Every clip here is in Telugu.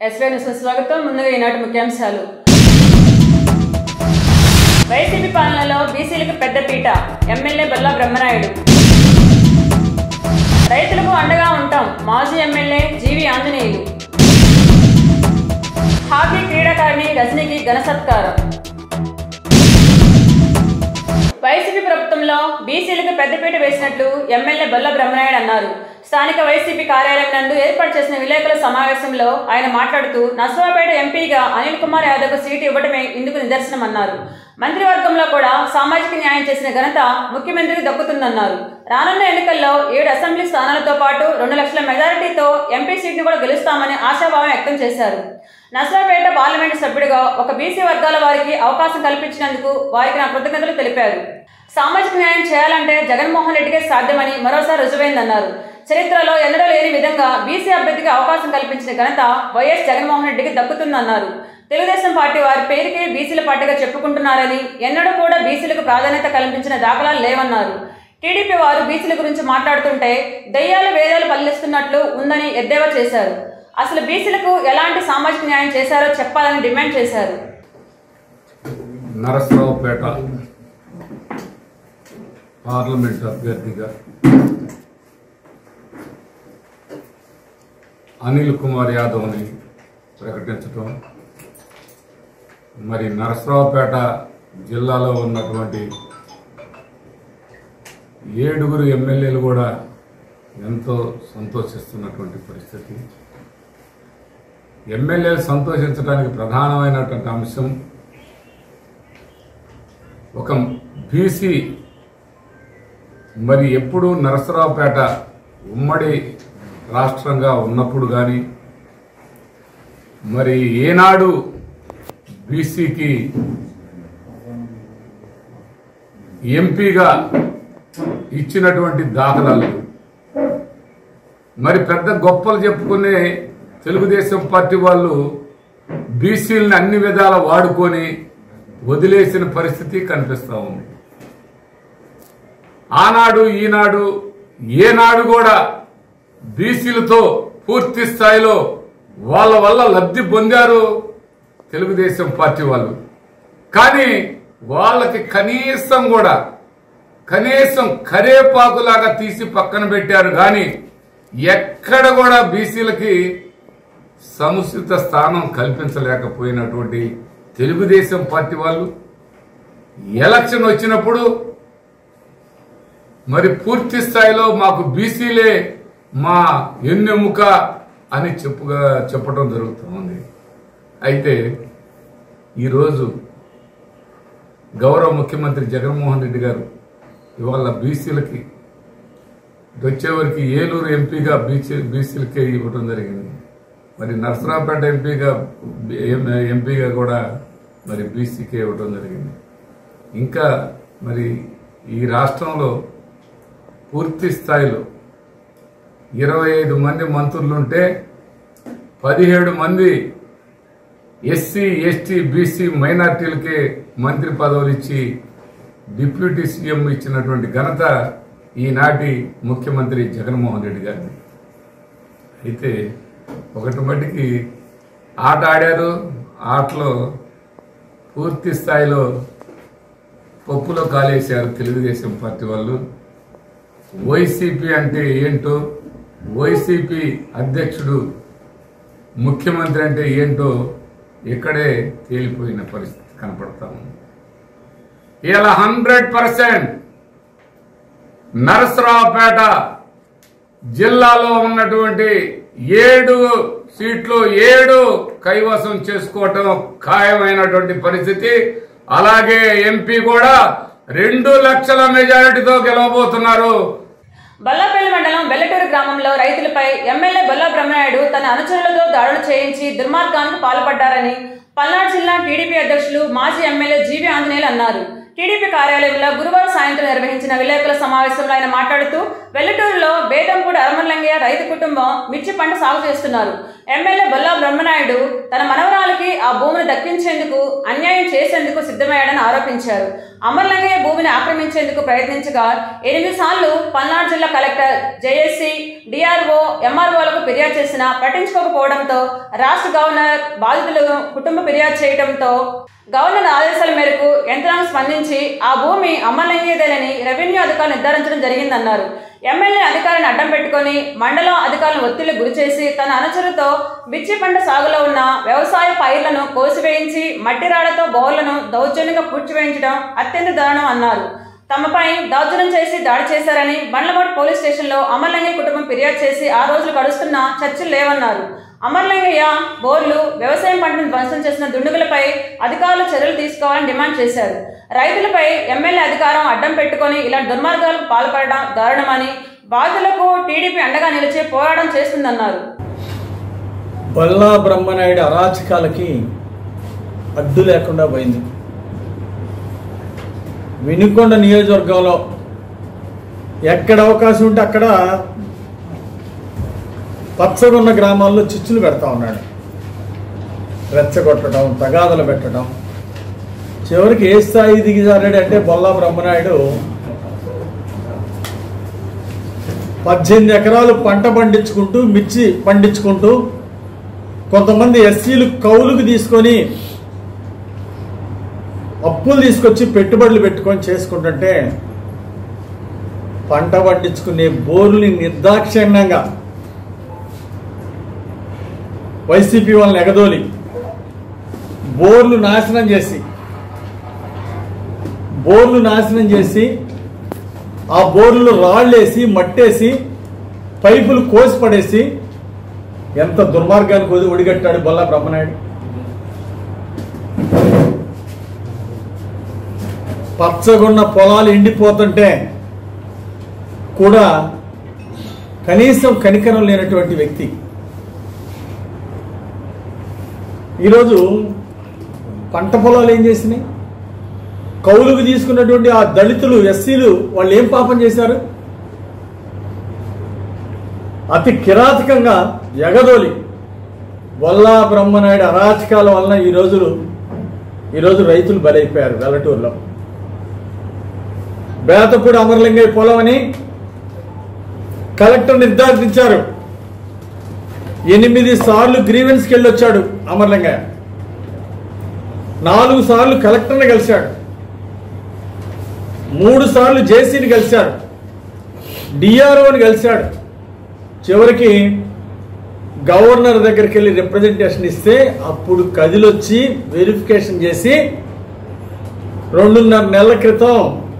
ఎస్వై న్యూస్ స్వాగతం ముందుగా ఈనాటి ముఖ్యాంశాలు వైసీపీ పాలనలో బీసీలకు పెద్దపీట ఎమ్మెల్యే బల్లా బ్రహ్మనాయుడు రైతులకు అండగా ఉంటాం మాజీ ఎమ్మెల్యే జీవి ఆంజనేయులు హాకీ క్రీడాకారిణి రజనీకి ఘన సత్కారం వైసీపీ ప్రభుత్వంలో బీసీలకు పెద్దపీట వేసినట్లు ఎమ్మెల్యే బొల్ల బ్రహ్మనాయుడు అన్నారు స్థానిక వైసీపీ కార్యాలయం నందు ఏర్పాటు చేసిన విలేకరుల సమావేశంలో ఆయన మాట్లాడుతూ నర్సరావుపేట ఎంపీగా అనిల్ కుమార్ యాదవ్కు సీటు ఇవ్వడమే ఇందుకు నిదర్శనమన్నారు మంత్రివర్గంలో కూడా సామాజిక న్యాయం చేసిన ఘనత ముఖ్యమంత్రికి దక్కుతుందన్నారు రానున్న ఎన్నికల్లో ఏడు అసెంబ్లీ స్థానాలతో పాటు రెండు లక్షల మెజారిటీతో ఎంపీ సీట్ను కూడా గెలుస్తామని ఆశాభావం వ్యక్తం చేశారు నర్సరావుపేట పార్లమెంటు సభ్యుడిగా ఒక బీసీ వర్గాల వారికి అవకాశం కల్పించినందుకు వారికి నా కృతజ్ఞతలు తెలిపారు సామాజిక న్యాయం చేయాలంటే జగన్మోహన్ రెడ్డికే సాధ్యమని మరోసారి రుజువైందన్నారు చరిత్రలో ఎన్నడూ లేని విధంగా బీసీ అభ్యర్థికి అవకాశం కల్పించిన ఘనత వైఎస్ జగన్మోహన్ రెడ్డికి దక్కుతుందన్నారు తెలుగుదేశం పార్టీ వారి పేరుకే బీసీల పార్టీగా చెప్పుకుంటున్నారని ఎన్నడూ కూడా బీసీలకు ప్రాధాన్యత కల్పించిన దాఖలాలు లేవన్నారు టీడీపీ వారు బీసీల గురించి మాట్లాడుతుంటే దయ్యాలు వేదాలు పల్లిస్తున్నట్లు ఉందని ఎద్దేవా చేశారు అసలు బీసీలకు ఎలాంటి సామాజిక న్యాయం చేశారో చెప్పాలని డిమాండ్ చేశారు నరసరావుపేట పార్లమెంట్ అభ్యర్థిగా అనిల్ కుమార్ యాదవ్ని ప్రకటించడం మరి నరసరావుపేట జిల్లాలో ఉన్నటువంటి ఏడుగురు ఎమ్మెల్యేలు కూడా ఎంతో సంతోషిస్తున్నటువంటి పరిస్థితి ఎమ్మెల్యేలు సంతోషించడానికి ప్రధానమైనటువంటి అంశం ఒక బీసీ మరి ఎప్పుడు నరసరావుపేట ఉమ్మడి రాష్ట్రంగా ఉన్నప్పుడు కానీ మరి ఏనాడు బీసీకి ఎంపీగా ఇచ్చినటువంటి దాఖలాలు మరి పెద్ద గొప్పలు చెప్పుకునే తెలుగుదేశం పార్టీ వాళ్ళు బీసీలను అన్ని విధాల వాడుకొని వదిలేసిన పరిస్థితి కనిపిస్తా ఉంది ఆనాడు ఈనాడు ఏనాడు కూడా బీసీలతో పూర్తి స్థాయిలో వాళ్ళ వల్ల లబ్ధి పొందారు తెలుగుదేశం పార్టీ వాళ్ళు కానీ వాళ్ళకి కనీసం కూడా కనీసం కరేపాకులాగా తీసి పక్కన పెట్టారు కానీ ఎక్కడ కూడా బీసీలకి సముచిత స్థానం కల్పించలేకపోయినటువంటి తెలుగుదేశం పార్టీ వాళ్ళు ఎలక్షన్ వచ్చినప్పుడు మరి పూర్తి స్థాయిలో మాకు బీసీలే మా ఎన్నెముక అని చెప్పుగా చెప్పడం జరుగుతూ ఉంది అయితే ఈరోజు గౌరవ ముఖ్యమంత్రి జగన్మోహన్ రెడ్డి గారు ఇవాళ బీసీలకి ఇటు వచ్చేవరకు ఏలూరు ఎంపీగా బీసీ బీసీలకే ఇవ్వడం జరిగింది మరి నర్సరావుపేట ఎంపీగా ఎం- ఎంపీగా కూడా మరి బీసీకే ఇవ్వడం జరిగింది ఇంకా మరి ఈ రాష్ట్రంలో పూర్తి స్థాయిలో ఇరవై ఐదు మంది మంత్రులుంటే పదిహేడు మంది ఎస్సీ ఎస్టీ బీసీ మైనార్టీలకే మంత్రి పదవులు ఇచ్చి డిప్యూటీ సీఎం ఇచ్చినటువంటి ఘనత ఈనాటి ముఖ్యమంత్రి జగన్మోహన్ రెడ్డి గారిని అయితే ఒకటి మట్టికి ఆట ఆడారు ఆటలో పూర్తి స్థాయిలో పప్పులో కాలేశారు తెలుగుదేశం పార్టీ వాళ్ళు వైసీపీ అంటే ఏంటో వైసీపీ అధ్యక్షుడు ముఖ్యమంత్రి అంటే ఏంటో ఇక్కడే తేలిపోయిన పరిస్థితి కనపడతా ఉంది ఇలా హండ్రెడ్ పర్సెంట్ నరసరావుపేట జిల్లాలో ఉన్నటువంటి ఏడు సీట్లు ఏడు కైవసం చేసుకోవటం ఖాయమైనటువంటి పరిస్థితి అలాగే ఎంపీ కూడా రెండు లక్షల మెజారిటీతో గెలవబోతున్నారు బల్లాపల్లి మండలం బెల్లటూరు గ్రామంలో రైతులపై ఎమ్మెల్యే బొల్లా బ్రహ్మనాయుడు తన అనుచరులతో దాడులు చేయించి దుర్మార్గానికి పాల్పడ్డారని పల్నాడు జిల్లా టీడీపీ అధ్యక్షులు మాజీ ఎమ్మెల్యే జీవి ఆంజనేయులు అన్నారు టీడీపీ కార్యాలయంలో గురువారం సాయంత్రం నిర్వహించిన విలేకరుల సమావేశంలో ఆయన మాట్లాడుతూ వెల్లటూరులో బేతంపూడి అరమల్లంగయ్య రైతు కుటుంబం మిర్చి పంట సాగు చేస్తున్నారు ఎమ్మెల్యే బొల్లా బ్రహ్మనాయుడు తన మనవరాలకి ఆ భూమిని దక్కించేందుకు అన్యాయం చేసేందుకు సిద్ధమయ్యాడని ఆరోపించారు అమర్లంగయ్య భూమిని ఆక్రమించేందుకు ప్రయత్నించగా ఎనిమిది సార్లు పల్నాడు జిల్లా కలెక్టర్ జేఏసీ డిఆర్ఓ ఎంఆర్ఓలకు ఫిర్యాదు చేసినా పట్టించుకోకపోవడంతో రాష్ట్ర గవర్నర్ బాధితులు కుటుంబ ఫిర్యాదు చేయడంతో గవర్నర్ ఆదేశాల మేరకు యంత్రాంగం స్పందించి ఆ భూమి అమర్లంగేదేనని రెవెన్యూ అధికారులు నిర్ధారించడం జరిగిందన్నారు ఎమ్మెల్యే అధికారాన్ని అడ్డం పెట్టుకొని మండలం అధికారులను ఒత్తిళ్లు గురిచేసి తన అనుచరులతో మిర్చి పంట సాగులో ఉన్న వ్యవసాయ పైర్లను కోసివేయించి మట్టి రాళ్లతో బౌర్లను దౌర్జన్యంగా పూడ్చివేయించడం అత్యంత దారుణం అన్నారు తమపై దౌర్జన్యం చేసి దాడి చేశారని బండ్లమూడి పోలీస్ స్టేషన్లో అమర్లంగయ్య కుటుంబం ఫిర్యాదు చేసి ఆ రోజులు గడుస్తున్నా చర్చలు లేవన్నారు అమర్లింగయ్య బోర్లు వ్యవసాయం పంటను ధ్వంసం చేసిన దుండుగులపై అధికారులు చర్యలు తీసుకోవాలని డిమాండ్ చేశారు రైతులపై ఎమ్మెల్యే అధికారం అడ్డం పెట్టుకొని ఇలా దుర్మార్గాలకు పాల్పడడం దారుణమని బాధితులకు టీడీపీ అండగా నిలిచి పోరాటం చేస్తుందన్నారు బల్లా బ్రహ్మనాయుడు అరాచకాలకి అడ్డు లేకుండా పోయింది వినుకొండ నియోజకవర్గంలో ఎక్కడ అవకాశం ఉంటే అక్కడ పచ్చగున్న గ్రామాల్లో చిచ్చులు పెడతా ఉన్నాడు రెచ్చగొట్టడం తగాదలు పెట్టడం చివరికి ఏ స్థాయి దిగిజారాడు అంటే బొల్లా బ్రహ్మనాయుడు పద్దెనిమిది ఎకరాలు పంట పండించుకుంటూ మిర్చి పండించుకుంటూ కొంతమంది ఎస్సీలు కౌలుకు తీసుకొని అప్పులు తీసుకొచ్చి పెట్టుబడులు పెట్టుకొని చేసుకుంటుంటే పంట పండించుకునే బోర్లని నిర్దాక్షిణ్యంగా వైసీపీ వాళ్ళని ఎగదోలి బోర్లు నాశనం చేసి బోర్లు నాశనం చేసి ఆ బోర్లు రాళ్ళేసి మట్టేసి పైపులు కోసి పడేసి ఎంత దుర్మార్గానికి ఒది ఒడిగట్టాడు బొల్లా బ్రహ్మనాయుడు పచ్చగున్న పొలాలు ఎండిపోతుంటే కూడా కనీసం కనికరం లేనటువంటి వ్యక్తి ఈరోజు పంట పొలాలు ఏం చేసినాయి కౌలుకు తీసుకున్నటువంటి ఆ దళితులు ఎస్సీలు వాళ్ళు ఏం పాపం చేశారు అతి కిరాతకంగా ఎగదోలి వల్లా బ్రహ్మనాయుడు అరాచకాల వలన ఈ రోజులు ఈరోజు రైతులు బలైపోయారు వెల్లటూరులో బేతపూడి అమరలింగయ్య పొలం అని కలెక్టర్ నిర్ధారించారు ఎనిమిది సార్లు గ్రీవెన్స్కి వెళ్ళొచ్చాడు అమర్లింగయ్య నాలుగు సార్లు కలెక్టర్ని కలిశాడు మూడు సార్లు జేసీని కలిశాడు డిఆర్ఓని కలిశాడు చివరికి గవర్నర్ దగ్గరికి వెళ్ళి రిప్రజెంటేషన్ ఇస్తే అప్పుడు కదిలొచ్చి వెరిఫికేషన్ చేసి రెండున్నర నెలల క్రితం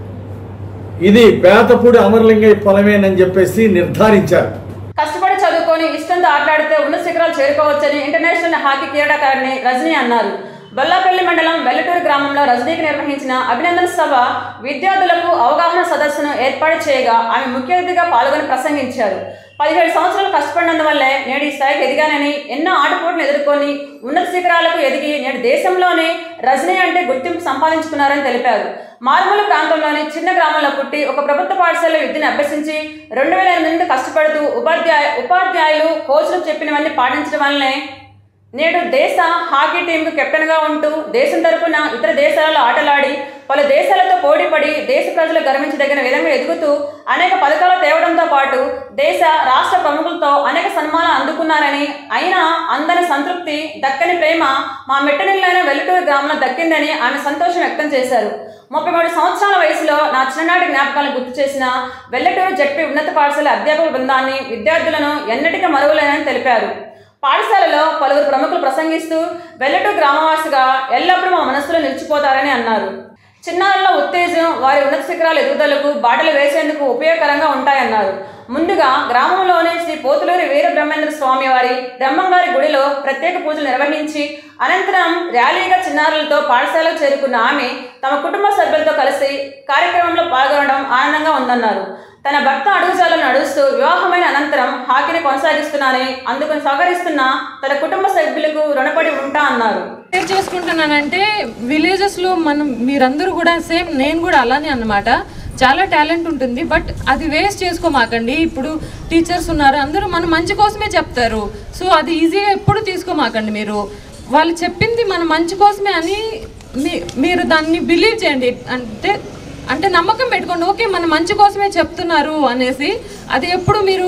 ఇది బేతపూడి అమరలింగయ్య పొలమేనని చెప్పేసి నిర్ధారించారు కష్టపడి చదువుకొని ఇష్టంతో ఆటలాడితే ఉన్నత శిఖరాలు చేరుకోవచ్చని ఇంటర్నేషనల్ హాకీ క్రీడాకారిణి రజనీ అన్నారు బొల్లాపల్లి మండలం వెల్లటూరు గ్రామంలో రజనీకి నిర్వహించిన అభినందన సభ విద్యార్థులకు అవగాహన సదస్సును ఏర్పాటు చేయగా ఆమె ముఖ్య అతిథిగా పాల్గొని ప్రసంగించారు పదిహేడు సంవత్సరాలు కష్టపడినందువల్లే నేడు ఈ స్థాయికి ఎదిగానని ఎన్నో ఆటపోట్లు ఎదుర్కొని ఉన్నత శిఖరాలకు ఎదిగి నేడు దేశంలోనే రజనీ అంటే గుర్తింపు సంపాదించుకున్నారని తెలిపారు మారుమూల ప్రాంతంలోని చిన్న గ్రామంలో పుట్టి ఒక ప్రభుత్వ పాఠశాలలో విద్యను అభ్యసించి రెండు వేల ఎనిమిది నుండి కష్టపడుతూ ఉపాధ్యాయ ఉపాధ్యాయులు కోచ్లు చెప్పినవన్నీ పాటించడం వల్లనే నేడు దేశ హాకీ టీంకు కెప్టెన్గా ఉంటూ దేశం తరపున ఇతర దేశాలలో ఆటలాడి పలు దేశాలతో పోటీపడి దేశ ప్రజలు గర్వించదగిన విధంగా ఎదుగుతూ అనేక పథకాలు తేవడంతో పాటు దేశ రాష్ట్ర ప్రముఖులతో అనేక సన్మానాలు అందుకున్నారని అయినా అందని సంతృప్తి దక్కని ప్రేమ మా మెట్టనిల్లైన వెల్లటూరు గ్రామంలో దక్కిందని ఆమె సంతోషం వ్యక్తం చేశారు ముప్పై మూడు సంవత్సరాల వయసులో నా చిన్ననాటి జ్ఞాపకాలను గుర్తు చేసిన వెల్లటూరు జడ్పీ ఉన్నత పాఠశాల అధ్యాపక బృందాన్ని విద్యార్థులను ఎన్నటికీ మరువలేనని తెలిపారు పాఠశాలలో పలువురు ప్రముఖులు ప్రసంగిస్తూ వెల్లటూరు గ్రామవాసిగా ఎల్లప్పుడూ మా మనసులో నిలిచిపోతారని అన్నారు చిన్నారుల ఉత్తేజం వారి ఉన్నత శిఖరాల ఎదుగుదలకు బాటలు వేసేందుకు ఉపయోగకరంగా ఉంటాయన్నారు ముందుగా గ్రామంలోని శ్రీ పోతులూరి వీర బ్రహ్మేంద్ర స్వామి వారి బ్రహ్మంగారి గుడిలో ప్రత్యేక పూజలు నిర్వహించి అనంతరం ర్యాలీగా చిన్నారులతో పాఠశాలకు చేరుకున్న ఆమె తమ కుటుంబ సభ్యులతో కలిసి కార్యక్రమంలో పాల్గొనడం ఆనందంగా ఉందన్నారు తన భర్త అడుగుజాలను నడుస్తూ వివాహమైన అనంతరం హాకీని కొనసాగిస్తున్నానని అందుకు సహకరిస్తున్న తన కుటుంబ సభ్యులకు రుణపడి ఉంటా అన్నారు షేర్ చేసుకుంటున్నానంటే విలేజెస్ లో మనం మీరందరూ కూడా సేమ్ నేను కూడా అలానే అన్నమాట చాలా టాలెంట్ ఉంటుంది బట్ అది వేస్ట్ చేసుకోమాకండి ఇప్పుడు టీచర్స్ ఉన్నారు అందరూ మన మంచి కోసమే చెప్తారు సో అది ఈజీగా ఎప్పుడు తీసుకోమాకండి మీరు వాళ్ళు చెప్పింది మన మంచి కోసమే అని మీ మీరు దాన్ని బిలీవ్ చేయండి అంటే అంటే నమ్మకం పెట్టుకోండి ఓకే మన మంచి కోసమే చెప్తున్నారు అనేసి అది ఎప్పుడు మీరు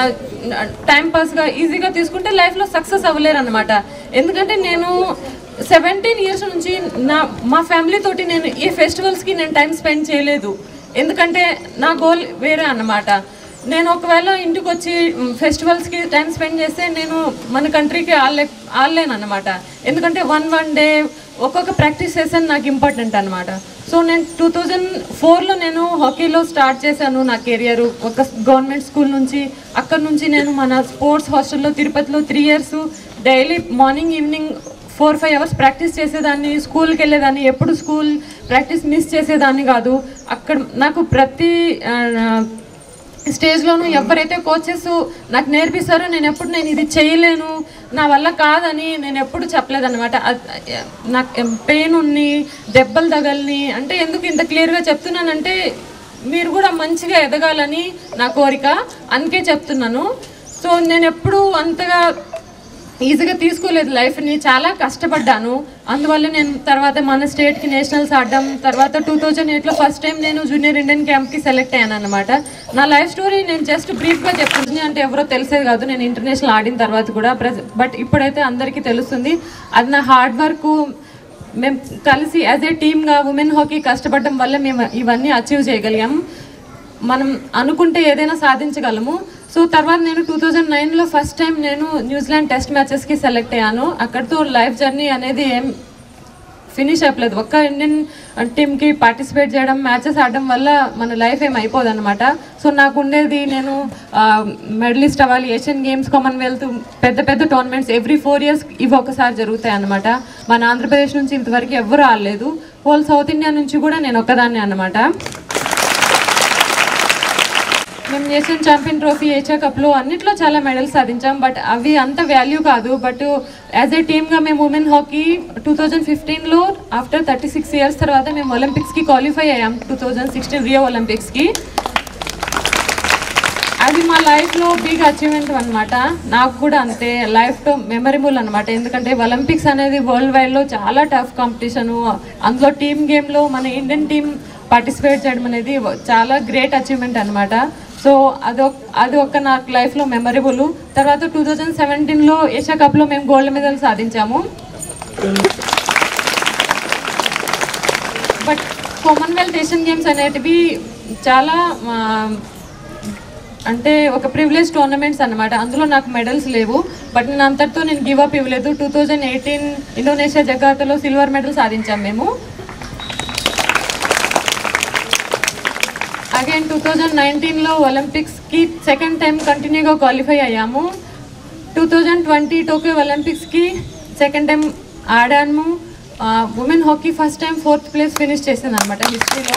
టైం పాస్గా ఈజీగా తీసుకుంటే లైఫ్లో సక్సెస్ అవ్వలేరు అనమాట ఎందుకంటే నేను సెవెంటీన్ ఇయర్స్ నుంచి నా మా ఫ్యామిలీ తోటి నేను ఏ ఫెస్టివల్స్కి నేను టైం స్పెండ్ చేయలేదు ఎందుకంటే నా గోల్ వేరే అన్నమాట నేను ఒకవేళ ఇంటికి వచ్చి మ్, ఫెస్టివల్స్కి టైం స్పెండ్ చేస్తే నేను మన కంట్రీకి ఆడలే ఆడలేను అనమాట ఎందుకంటే వన్ వన్ డే ఒక్కొక్క ప్రాక్టీస్ సెషన్ నాకు ఇంపార్టెంట్ అనమాట సో నేను టూ థౌజండ్ ఫోర్లో నేను హాకీలో స్టార్ట్ చేశాను నా కెరియర్ ఒక గవర్నమెంట్ స్కూల్ నుంచి అక్కడ నుంచి నేను మన స్పోర్ట్స్ హాస్టల్లో తిరుపతిలో three years daily morning evening four five hours practice చేసేదాన్ని స్కూల్కి వెళ్ళేదాన్ని ఎప్పుడు స్కూల్ ప్రాక్టీస్ మిస్ చేసేదాన్ని కాదు అక్కడ నాకు ప్రతి ఆ, స్టేజ్లోనూ ఎవరైతే కోచెస్ నాకు నేర్పిస్తారో నేను ఎప్పుడు నేను ఇది చేయలేను నా వల్ల కాదని నేను ఎప్పుడు చెప్పలేదన్నమాట అద్- నాకు పెయిన్ ఉన్ని దెబ్బలు తగలని అంటే ఎందుకు ఇంత క్లియర్గా చెప్తున్నానంటే మీరు కూడా మంచిగా ఎదగాలని నా కోరిక అందుకే చెప్తున్నాను సో నేను ఎప్పుడు అంతగా ఈజీగా తీసుకోలేదు లైఫ్ని చాలా కష్టపడ్డాను అందువల్ల నేను తర్వాత మన స్టేట్కి నేషనల్స్ ఆడడం తర్వాత టూ థౌజండ్ ఎయిట్లో ఫస్ట్ టైం నేను జూనియర్ ఇండియన్ క్యాంప్కి సెలెక్ట్ అయ్యాను అనమాట నా లైఫ్ స్టోరీ నేను జస్ట్ బ్రీఫ్గా చెప్తుంది అంటే ఎవరో తెలిసేది కాదు నేను ఇంటర్నేషనల్ ఆడిన తర్వాత కూడా బట్ ఇప్పుడైతే అందరికీ తెలుస్తుంది అది నా హార్డ్ వర్క్ మేము కలిసి యాజ్ ఏ టీమ్గా ఉమెన్ హాకీ కష్టపడడం వల్ల మేము ఇవన్నీ అచీవ్ చేయగలిగాం మనం అనుకుంటే ఏదైనా సాధించగలము సో తర్వాత నేను టూ థౌజండ్ నైన్లో ఫస్ట్ టైం నేను న్యూజిలాండ్ టెస్ట్ మ్యాచెస్కి సెలెక్ట్ అయ్యాను అక్కడితో లైఫ్ జర్నీ అనేది ఏం ఫినిష్ అయిపోలేదు ఒక్క ఇండియన్ టీమ్కి పార్టిసిపేట్ చేయడం మ్యాచెస్ ఆడడం వల్ల మన లైఫ్ ఏం అయిపోదు అనమాట సో నాకు ఉండేది నేను మెడలిస్ట్ అవ్వాలి ఏషియన్ గేమ్స్ కామన్వెల్త్ పెద్ద పెద్ద టోర్నమెంట్స్ ఎవ్రీ ఫోర్ ఇయర్స్ ఇవి ఒకసారి జరుగుతాయి అనమాట మన ఆంధ్రప్రదేశ్ నుంచి ఇంతవరకు ఎవ్వరూ ఆడలేదు హోల్ సౌత్ ఇండియా నుంచి కూడా నేను ఒక్కదాన్ని అనమాట మేము నేషనల్ ఛాంపియన్ ట్రోఫీ ఏషియా కప్లో అన్నిట్లో చాలా మెడల్స్ సాధించాం బట్ అవి అంత వాల్యూ కాదు బట్ యాజ్ ఏ టీమ్గా మేము ఉమెన్ హాకీ టూ థౌజండ్ ఫిఫ్టీన్లో ఆఫ్టర్ థర్టీ సిక్స్ ఇయర్స్ తర్వాత మేము ఒలింపిక్స్కి క్వాలిఫై అయ్యాం టూ థౌజండ్ సిక్స్టీన్ రియో ఒలింపిక్స్కి అది మా లైఫ్లో బిగ్ అచీవ్మెంట్ అనమాట నాకు కూడా అంతే లైఫ్లో మెమరబుల్ అనమాట ఎందుకంటే ఒలింపిక్స్ అనేది వరల్డ్ వైడ్లో చాలా టఫ్ కాంపిటీషను అందులో టీమ్ గేమ్లో మన ఇండియన్ టీం పార్టిసిపేట్ చేయడం అనేది చాలా గ్రేట్ అచీవ్మెంట్ అనమాట సో అదొక అది ఒక నాకు లైఫ్లో మెమరబుల్ తర్వాత టూ థౌజండ్ సెవెంటీన్లో ఏషియా కప్లో మేము గోల్డ్ మెడల్ సాధించాము బట్ కామన్వెల్త్ ఏషియన్ గేమ్స్ అనేటివి చాలా ఆ, అంటే ఒక ప్రివిలేజ్ టోర్నమెంట్స్ అన్నమాట అందులో నాకు మెడల్స్ లేవు బట్ నేను అంతటితో నేను గివ్ అప్ ఇవ్వలేదు టూ థౌజండ్ ఎయిటీన్ ఇండోనేషియా జగాతలో సిల్వర్ మెడల్ సాధించాం మేము అగైన్ టూ థౌజండ్ నైన్టీన్లో ఒలింపిక్స్కి సెకండ్ టైం కంటిన్యూగా క్వాలిఫై అయ్యాము టూ థౌజండ్ ట్వంటీ టోక్యో ఒలింపిక్స్కి సెకండ్ టైం ఆడాము women hockey first time fourth place finish చేసింది అనమాట హిస్టరీలో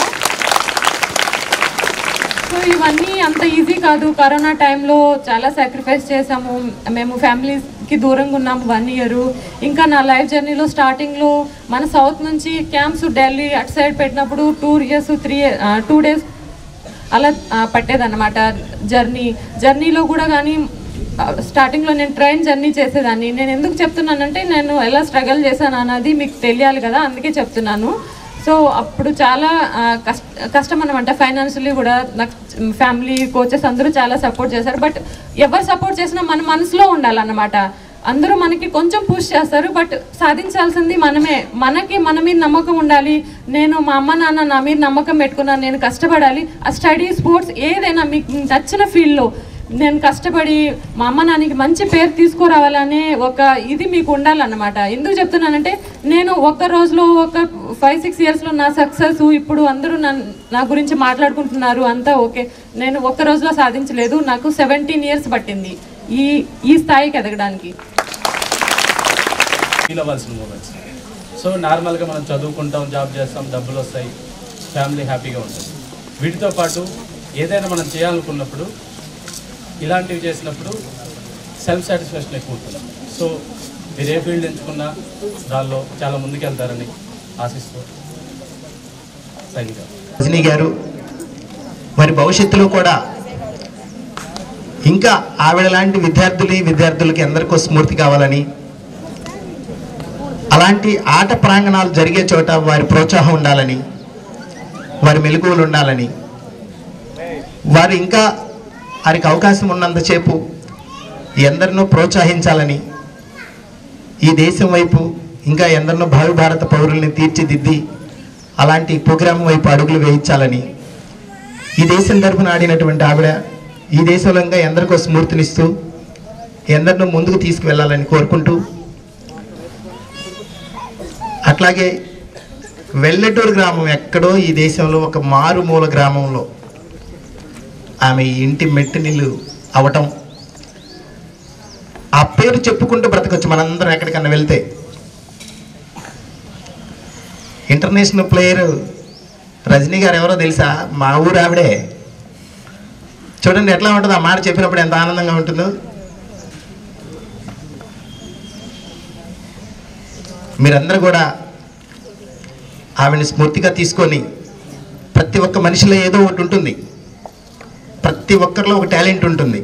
సో ఇవన్నీ అంత ఈజీ కాదు కరోనా టైంలో చాలా సాక్రిఫైస్ చేసాము మేము ఫ్యామిలీస్కి దూరంగా ఉన్నాము వన్ ఇయర్ ఇంకా నా లైఫ్ జర్నీలో స్టార్టింగ్లో మన సౌత్ నుంచి క్యాంప్స్ ఢిల్లీ అటు సైడ్ పెట్టినప్పుడు two years three two days అలా ఆ, పట్టేదన్నమాట జర్నీ జర్నీలో కూడా కానీ స్టార్టింగ్లో నేను ట్రైన్ జర్నీ చేసేదాన్ని నేను ఎందుకు చెప్తున్నానంటే నేను ఎలా స్ట్రగల్ చేశాను అన్నది మీకు తెలియాలి కదా అందుకే చెప్తున్నాను సో అప్పుడు చాలా ఆ, కష్ట కష్టం అనమాట ఫైనాన్షియలీ కూడా నాకు ఫ్యామిలీ కోచెస్ అందరూ చాలా సపోర్ట్ చేశారు బట్ ఎవరు సపోర్ట్ చేసినా మన మనసులో ఉండాలన్నమాట అందరూ మనకి కొంచెం పుష్ చేస్తారు బట్ సాధించాల్సింది మనమే మనకి మన మీద నమ్మకం ఉండాలి నేను మా అమ్మ నాన్న నా మీద నమ్మకం పెట్టుకున్నాను నేను కష్టపడాలి ఆ స్టడీ స్పోర్ట్స్ ఏదైనా మీకు నచ్చిన ఫీల్డ్లో నేను కష్టపడి మా అమ్మ నాన్నకి మంచి పేరు తీసుకురావాలనే ఒక ఇది మీకు ఉండాలన్నమాట ఎందుకు చెప్తున్నానంటే నేను ఒక్క రోజులో ఒక ఫైవ్ సిక్స్ ఇయర్స్లో నా సక్సెస్ ఇప్పుడు అందరూ నన్- నా గురించి మాట్లాడుకుంటున్నారు అంతా ఓకే నేను ఒక్క రోజులో సాధించలేదు నాకు సెవెంటీన్ ఇయర్స్ పట్టింది ఈ ఈ స్థాయికి ఎదగడానికి ఫీల్ అవ్వాల్సిన మూమెంట్స్ సో నార్మల్గా మనం చదువుకుంటాం జాబ్ చేస్తాం డబ్బులు వస్తాయి ఫ్యామిలీ హ్యాపీగా ఉంటుంది వీటితో పాటు ఏదైనా మనం చేయాలనుకున్నప్పుడు ఇలాంటివి చేసినప్పుడు సెల్ఫ్ సాటిస్ఫాక్షన్ ఎక్కువ ఉంటుంది సో మీరు ఏ ఫీల్డ్ ఎంచుకున్నా దానిలో చాలా ముందుకెళ్తారని ఆశిస్తూ సైనిక రజనీ గారు మరి భవిష్యత్తులో కూడా ఇంకా ఆవిడ లాంటి విద్యార్థులు విద్యార్థులకి ఎందరికో స్ఫూర్తి కావాలని అలాంటి ఆట ప్రాంగణాలు జరిగే చోట వారి ప్రోత్సాహం ఉండాలని వారి మెలకువలు ఉండాలని వారు ఇంకా వారికి అవకాశం ఉన్నంతసేపు ఎందరినో ప్రోత్సహించాలని ఈ దేశం వైపు ఇంకా ఎందరినో భావి భారత పౌరుల్ని తీర్చిదిద్ది అలాంటి ప్రోగ్రాం వైపు అడుగులు వేయించాలని ఈ దేశం తరపున ఆడినటువంటి ఆవిడ ఈ దేశంలో ఇంకా ఎందరికో స్ఫూర్తినిస్తూ ఎందరినో ముందుకు తీసుకువెళ్ళాలని కోరుకుంటూ అట్లాగే వెల్లటూరు గ్రామం ఎక్కడో ఈ దేశంలో ఒక మారుమూల గ్రామంలో ఆమె ఇంటి మెట్టినిల్లు అవటం ఆ పేరు చెప్పుకుంటూ బ్రతకొచ్చు మనందరం ఎక్కడికన్నా వెళ్తే ఇంటర్నేషనల్ ప్లేయర్ రజనీ గారు ఎవరో తెలుసా మా ఊరు ఆవిడే చూడండి ఎట్లా ఉంటుంది ఆ మాట చెప్పినప్పుడు ఎంత ఆనందంగా ఉంటుందో మీరందరూ కూడా ఆవిడని స్ఫూర్తిగా తీసుకొని ప్రతి ఒక్క మనిషిలో ఏదో ఒకటి ఉంటుంది ప్రతి ఒక్కరిలో ఒక టాలెంట్ ఉంటుంది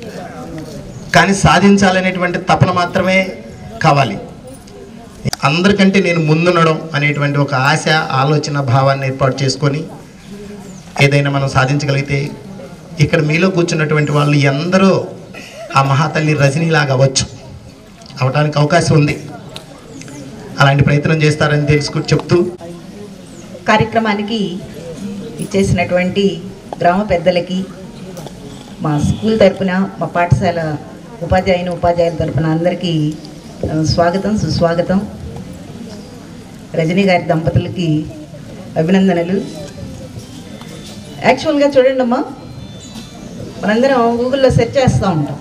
కానీ సాధించాలనేటువంటి తపన మాత్రమే కావాలి అందరికంటే నేను ముందుండడం అనేటువంటి ఒక ఆశ ఆలోచన భావాన్ని ఏర్పాటు చేసుకొని ఏదైనా మనం సాధించగలిగితే ఇక్కడ మీలో కూర్చున్నటువంటి వాళ్ళు ఎందరో ఆ మహాతల్లి రజనీలాగా అవ్వచ్చు అవడానికి అవకాశం ఉంది అలాంటి ప్రయత్నం చేస్తారని తెలుసుకు చెప్తూ కార్యక్రమానికి ఇచ్చేసినటువంటి గ్రామ పెద్దలకి మా స్కూల్ తరపున మా పాఠశాల ఉపాధ్యాయుని ఉపాధ్యాయుల తరపున అందరికీ ఆ, స్వాగతం సుస్వాగతం రజనీ గారి దంపతులకి అభినందనలు యాక్చువల్గా చూడండి అమ్మా మనందరం గూగుల్లో సెర్చ్ చేస్తూ ఉంటాం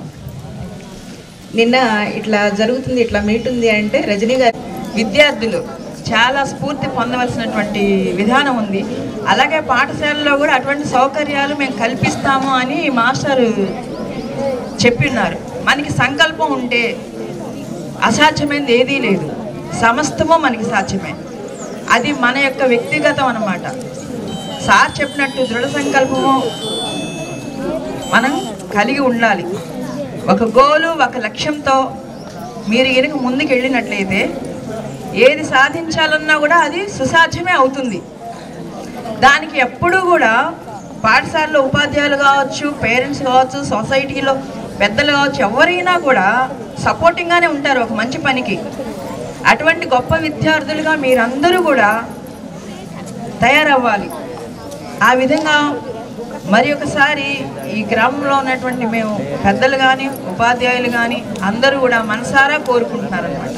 నిన్న ఇట్లా జరుగుతుంది ఇట్లా మీట్ ఉంది అంటే రజనీ గారి విద్యార్థులు చాలా స్ఫూర్తి పొందవలసినటువంటి విధానం ఉంది అలాగే పాఠశాలలో కూడా అటువంటి సౌకర్యాలు మేము కల్పిస్తాము అని మాస్టర్ చెప్పిన్నారు మనకి సంకల్పం ఉంటే అసాధ్యమైనది ఏదీ లేదు సమస్తము మనకి సాధ్యమే అది మన యొక్క వ్యక్తిగతం అన్నమాట సార్ చెప్పినట్టు దృఢ సంకల్పము మనం కలిగి ఉండాలి ఒక గోలు ఒక లక్ష్యంతో మీరు కనుక ముందుకు వెళ్ళినట్లయితే ఏది సాధించాలన్నా కూడా అది సుసాధ్యమే అవుతుంది దానికి ఎప్పుడూ కూడా పాఠశాలలో ఉపాధ్యాయులు కావచ్చు పేరెంట్స్ కావచ్చు సొసైటీలో పెద్దలు కావచ్చు ఎవరైనా కూడా సపోర్టింగ్గానే ఉంటారు ఒక మంచి పనికి అటువంటి గొప్ప విద్యార్థులుగా మీరందరూ కూడా తయారవ్వాలి ఆ విధంగా మరి ఒకసారి ఈ గ్రామంలో ఉన్నటువంటి మేము పెద్దలు కానీ ఉపాధ్యాయులు కానీ అందరూ కూడా మనసారా కోరుకుంటున్నారనమాట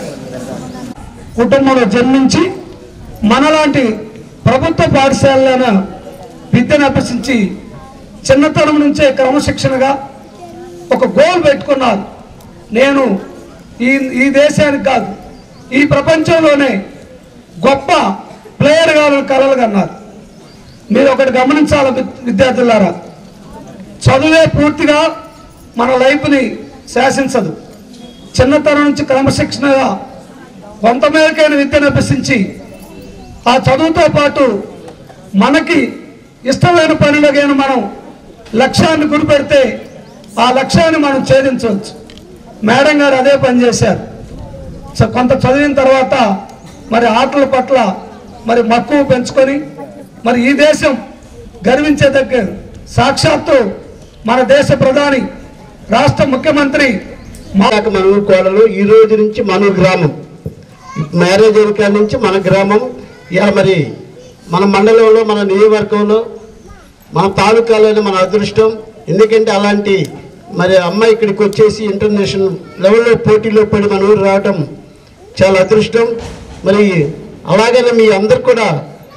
కుటుంబంలో జన్మించి మనలాంటి ప్రభుత్వ పాఠశాలలోన విద్యను అభ్యసించి చిన్నతనం నుంచే క్రమశిక్షణగా ఒక గోల్ పెట్టుకున్నారు నేను ఈ ఈ దేశానికి కాదు ఈ ప్రపంచంలోనే గొప్ప ప్లేయర్ కావాలని కలలు కన్నారు మీరు ఒకటి గమనించాలి విద్- విద్యార్థులారా చదువే పూర్తిగా మన లైఫ్ని శాసించదు చిన్నతనం నుంచి క్రమశిక్షణగా కొంత మేరకైన విద్యను అభ్యసించి ఆ చదువుతో పాటు మనకి ఇష్టమైన పనులకైనా మనం లక్ష్యాన్ని గురిపెడితే ఆ లక్ష్యాన్ని మనం ఛేదించవచ్చు మేడం గారు అదే పని చేశారు సో కొంత చదివిన తర్వాత మరి ఆటల పట్ల మరి మక్కువ పెంచుకొని మరి ఈ దేశం గర్వించేదగ్గ సాక్షాత్తు మన దేశ ప్రధాని రాష్ట్ర ముఖ్యమంత్రి మా దాకా మన ఊరు కోడలు ఈ రోజు నుంచి మన ఊరు గ్రామం మ్యారేజ్ అయిన నుంచి మన గ్రామం ఇలా మరి మన మండలంలో మన నియోజకవర్గంలో మన తాలూకాలోనే మన అదృష్టం ఎందుకంటే అలాంటి మరి అమ్మాయి ఇక్కడికి వచ్చేసి ఇంటర్నేషనల్ లెవెల్లో పోటీలో పడి మన ఊరు రావటం చాలా అదృష్టం మరి అలాగనే మీ అందరు కూడా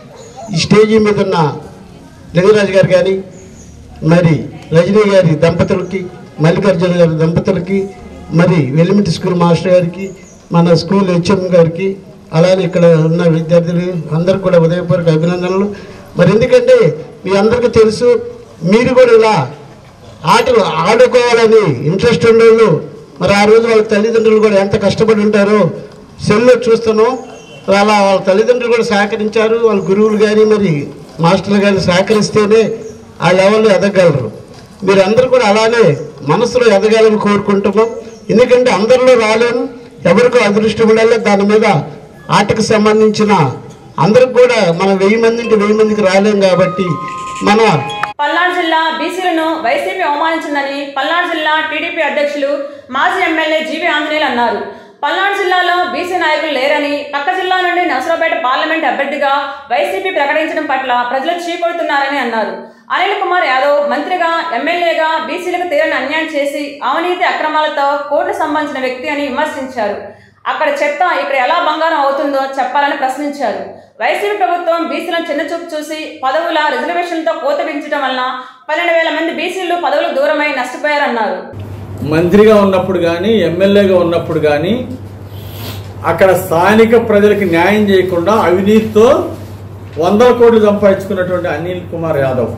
ఈ స్టేజీ మీద ఉన్న లింగరాజు గారు కానీ మరి రజనీ గారి దంపతులకి మల్లికార్జున గారి దంపతులకి మరి వెలిమిటి స్కూల్ మాస్టర్ గారికి మన స్కూల్ హెచ్ఎం గారికి అలానే ఇక్కడ ఉన్న విద్యార్థులు అందరికి కూడా ఉదయపూర్వక అభినందనలు మరి ఎందుకంటే మీ అందరికీ తెలుసు మీరు కూడా ఇలా ఆటలు ఆడుకోవాలని ఇంట్రెస్ట్ ఉండేవాళ్ళు మరి ఆ రోజు వాళ్ళ తల్లిదండ్రులు కూడా ఎంత కష్టపడి ఉంటారో సెల్లో చూస్తున్నాం అలా వాళ్ళ తల్లిదండ్రులు కూడా సహకరించారు వాళ్ళ గురువులు కానీ మరి మాస్టర్లు కానీ సహకరిస్తేనే ఆ లెవెల్లో ఎదగలరు మీరందరూ కూడా అలానే మనసులో ఎదగాలని కోరుకుంటున్నాం ఎందుకంటే అందరిలో రాలేము ఎవరికో అదృష్టం ఉండాలి దాని మీద వాటికి సంబంధించిన అందరికి కూడా మనం వెయ్యి మంది నుండి వెయ్యి మందికి రాలేం కాబట్టి మన పల్నాడు జిల్లా బీసీలను వైసీపీ అవమానించిందని పల్నాడు జిల్లా టీడీపీ అధ్యక్షులు మాజీ ఎమ్మెల్యే జీవి ఆంజనేయులు అన్నారు పల్నాడు జిల్లాలో బీసీ నాయకులు లేరని పక్క జిల్లా నుండి నసరాపేట పార్లమెంట్ అభ్యర్థిగా వైసీపీ ప్రకటించడం పట్ల ప్రజలు చీకొడుతున్నారని అన్నారు అనిల్ కుమార్ యాదవ్ మంత్రిగా ఎమ్మెల్యేగా బీసీలకు తీరని అన్యాయం చేసి అవినీతి అక్రమాలతో కోర్టు సంబంధించిన వ్యక్తి అని విమర్శించారు అక్కడ చెత్త ఇక్కడ ఎలా బంగారం అవుతుందో చెప్పాలని ప్రశ్నించారు వైసీపీ ప్రభుత్వం బీసీలను చిన్నచూపు చూసి పదవుల రిజర్వేషన్తో కోత పెంచడం వలన పన్నెండు వేల మంది బీసీలు పదవులకు దూరమై నష్టపోయారన్నారు మంత్రిగా ఉన్నప్పుడు కానీ ఎమ్మెల్యేగా ఉన్నప్పుడు కానీ అక్కడ స్థానిక ప్రజలకు న్యాయం చేయకుండా అవినీతితో వందల కోట్లు సంపాదించుకున్నటువంటి అనిల్ కుమార్ యాదవ్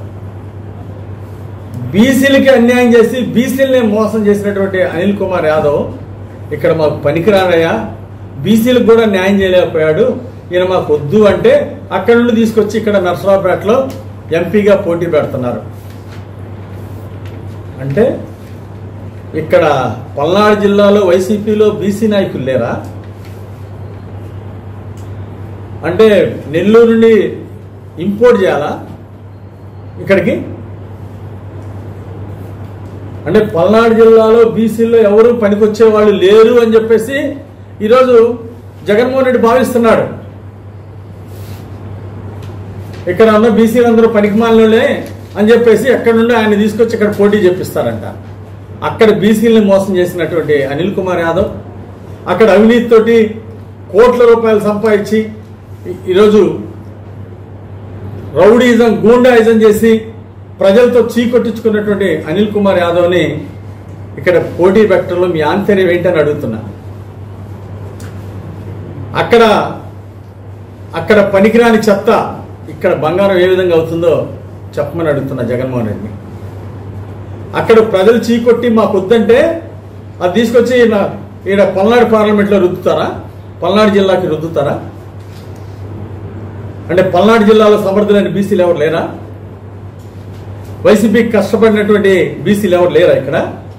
బీసీలకి అన్యాయం చేసి బీసీలని మోసం చేసినటువంటి అనిల్ కుమార్ యాదవ్ ఇక్కడ మాకు పనికిరానయ్యా బీసీలకు కూడా న్యాయం చేయలేకపోయాడు ఈయన మాకు వద్దు అంటే అక్కడి నుండి తీసుకొచ్చి ఇక్కడ నర్సరావుపేటలో ఎంపీగా పోటీ పెడుతున్నారు అంటే ఇక్కడ పల్నాడు జిల్లాలో వైసీపీలో బీసీ నాయకులు లేరా అంటే నెల్లూరు నుండి ఇంపోర్ట్ చేయాలా ఇక్కడికి అంటే పల్నాడు జిల్లాలో బీసీలో ఎవరు పనికొచ్చే వాళ్ళు లేరు అని చెప్పేసి ఈరోజు జగన్మోహన్ రెడ్డి భావిస్తున్నాడు ఇక్కడ ఉన్న బీసీలు అందరూ పనికిమాలే అని చెప్పేసి ఎక్కడి నుండి ఆయన తీసుకొచ్చి ఇక్కడ పోటీ చేపిస్తారంట అక్కడ బీసీలను మోసం చేసినటువంటి అనిల్ కుమార్ యాదవ్ అక్కడ అవినీతితోటి కోట్ల రూపాయలు సంపాదించి ఈ- ఈరోజు రౌడీజం గూండాయిజం చేసి ప్రజలతో చీకొట్టించుకున్నటువంటి అనిల్ కుమార్ యాదవ్ని ఇక్కడ పోటీ పెట్టడంలో మీ ఆంతర్యం ఏంటని అడుగుతున్నా అక్కడ అక్కడ పనికిరాని చెత్త ఇక్కడ బంగారం ఏ విధంగా అవుతుందో చెప్పమని అడుగుతున్నా జగన్మోహన్ రెడ్డిని అక్కడ ప్రజలు చీకొట్టి మాకు వద్దంటే అది తీసుకొచ్చి ఈయన ఈడ పల్నాడు పార్లమెంట్లో రుద్దుతారా పల్నాడు జిల్లాకి రుద్దుతారా అంటే పల్నాడు జిల్లాలో సమర్థులైన బీసీలు ఎవరు లేరా వైసీపీకి కష్టపడినటువంటి బీసీలు ఎవరు లేరా ఇక్కడ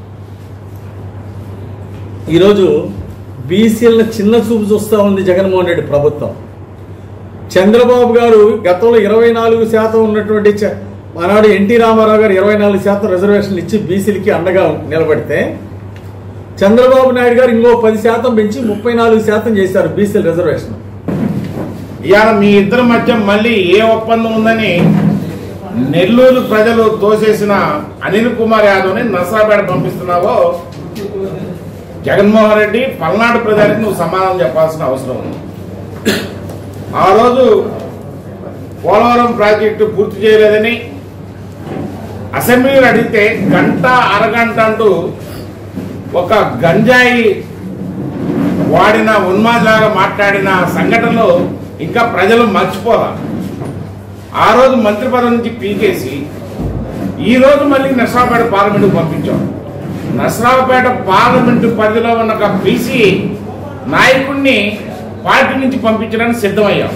ఈరోజు బీసీలను చిన్న చూపు చూస్తూ ఉంది జగన్మోహన్ రెడ్డి ప్రభుత్వం చంద్రబాబు గారు గతంలో ఇరవై నాలుగు శాతం ఉన్నటువంటి చ- ఆనాడు ఎన్టీ రామారావు గారు ఇరవై నాలుగు శాతం రిజర్వేషన్లు ఇచ్చి బీసీలకి అండగా నిలబడితే చంద్రబాబు నాయుడు గారు ఇంకో పది శాతం పెంచి ముప్పై నాలుగు శాతం చేశారు బీసీల రిజర్వేషన్ ఇవాళ మీ ఇద్దరి మధ్య మళ్ళీ ఏ ఒప్పందం ఉందని నెల్లూరు ప్రజలు తోసేసిన అనిల్ కుమార్ యాదవ్ని నసరాపేట పంపిస్తున్నావో జగన్మోహన్ రెడ్డి పల్నాడు ప్రజలకు నువ్వు సమాధానం చెప్పాల్సిన అవసరం ఉంది ఆ రోజు పోలవరం ప్రాజెక్టు పూర్తి చేయలేదని అసెంబ్లీలో అడిగితే గంట అరగంట అంటూ ఒక గంజాయి వాడిన ఉన్మాదిలాగా మాట్లాడిన సంఘటనలు ఇంకా ప్రజలు మర్చిపోరా ఆ రోజు మంత్రి పదవి నుంచి పీకేసి ఈ రోజు మళ్ళీ నసరాపేట పార్లమెంటుకు పంపించాం నసరాపేట పార్లమెంటు పరిధిలో ఉన్న ఒక బీసీ నాయకుడిని పార్టీ నుంచి పంపించడానికి సిద్ధమయ్యాం